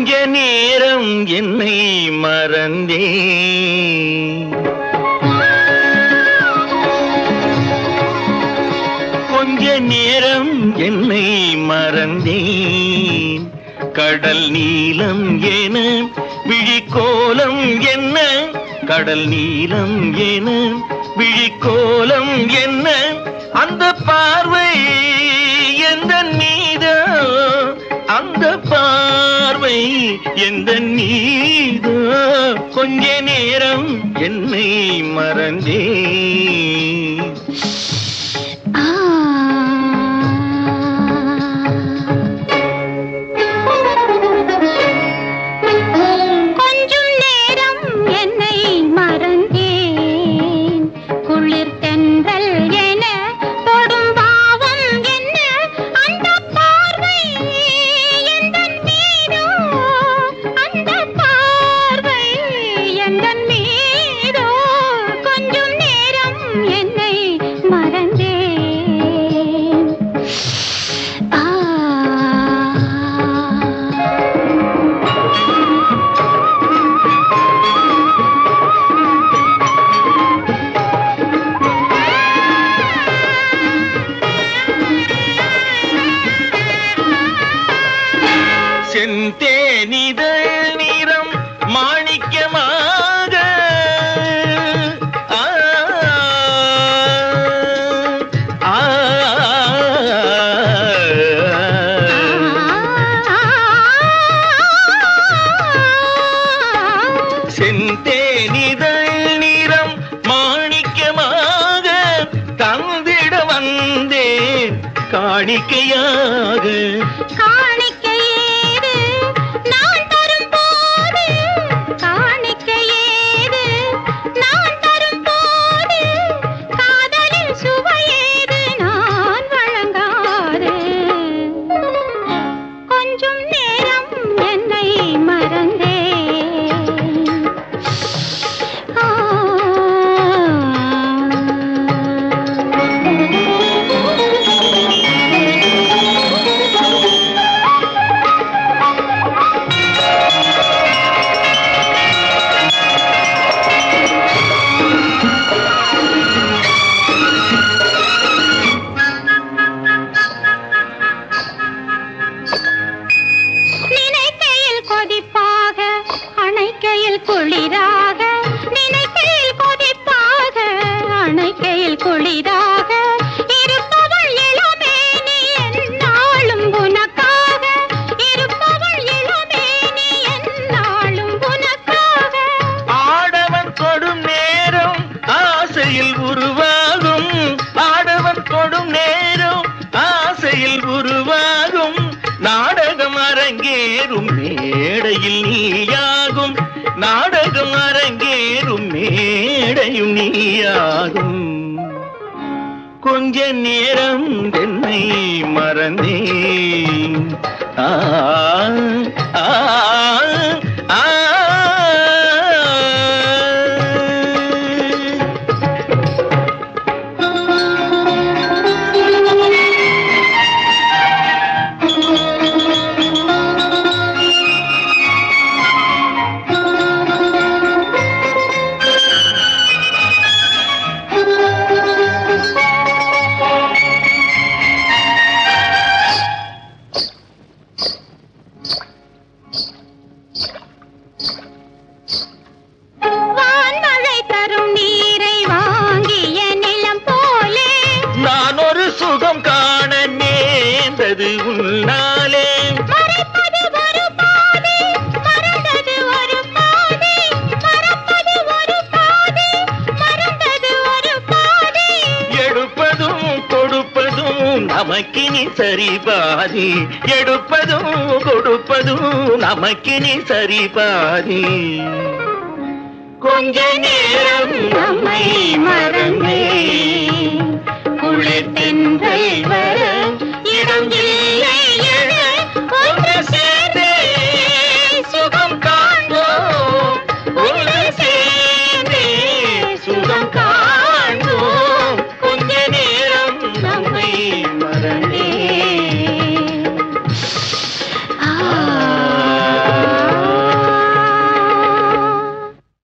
கொஞ்ச நேரம் என்னை மறந்தே கொஞ்ச நேரம் என்னை மறந்தேன் கடல் நீலம் என விழிக்கோலம் என்ன கடல் நீலம் என விழிக்கோலம் என்ன அந்த பார்வை எந்த மீதோ அந்த பார்வை எந்த நீதோ கொஞ்ச நேரம் என்னை மறந்தேன் ஆ கொஞ்சம் நேரம் என்னை மறந்தேன் குளிர் தென்றல் என தொடும் பாவம் என்ன அந்த பார்வை எந்தன் மீதோ அந்த பார்வை எந்தன் மீதோ கொஞ்சம் நேரம் என்னை மறந்தேன் ஆ செந்தேனிதழ் நிறம் மாணிக்கமாக ஆ, ஆ, செந்தேனிதழ் நிறம் மாணிக்கமாக தந்திட வந்தேன் காணிக்கையாக காணிக்கையேது நான் தரும்போது காணிக்கையேது நான் தரும்போது காதலில் சுவையேது நான் வழங்காது கொஞ்சம் நேரம் என்னை மறந்தேன் நினைக்கையில் கொதிப்பாக அணைக்கையில் குளிராக நினைக்கையில் கொதிப்பாக அணைக்கையில் குளிராக இருப்பவள் இளமேனி என்னாலும் உனக்காக இருப்பவள் இளமேனி என்னாலும் உனக்காக ஆடவன் கொடும் நேரம் ஆசையில் உருவாகும் ஆடவன் கொடும் நேரம் ஆசையில் உருவாகும் நாடகம் அரங்கேறும் மேடையில் நீயாகும் நாடகம் அரங்கேறும் மேடையும் நீயாகும் கொஞ்ச நேரம் என்னை மறந்தேன் ஆ ஆ ஆ வான்மழை தரும் நீரை வாங்கிய நிலம் போலே நான் ஒரு சுகம் காண நேர்ந்தது உன்னாலே மறைப்பது ஒரு பாதை மறந்தது ஒரு பாதை மறப்பது ஒரு பாதை மறந்தது ஒரு பாதை எடுப்பதும் கொடுப்பதும் நமக்கினி சரி பாதி எடுப்பதும் கொடுப்பதும் நமக்கினி சரி பாதி கொஞ்ச நேரம் நம்மை மறந்தே குளிர் தென்றல் வர இடம் இல்லை என ஒன்று சேர்ந்தே சுகம் காண்போம் ஒன்று சேர்ந்தே சுகம் காண்போம் கொஞ்ச நேரம் நம்மை மறந்தே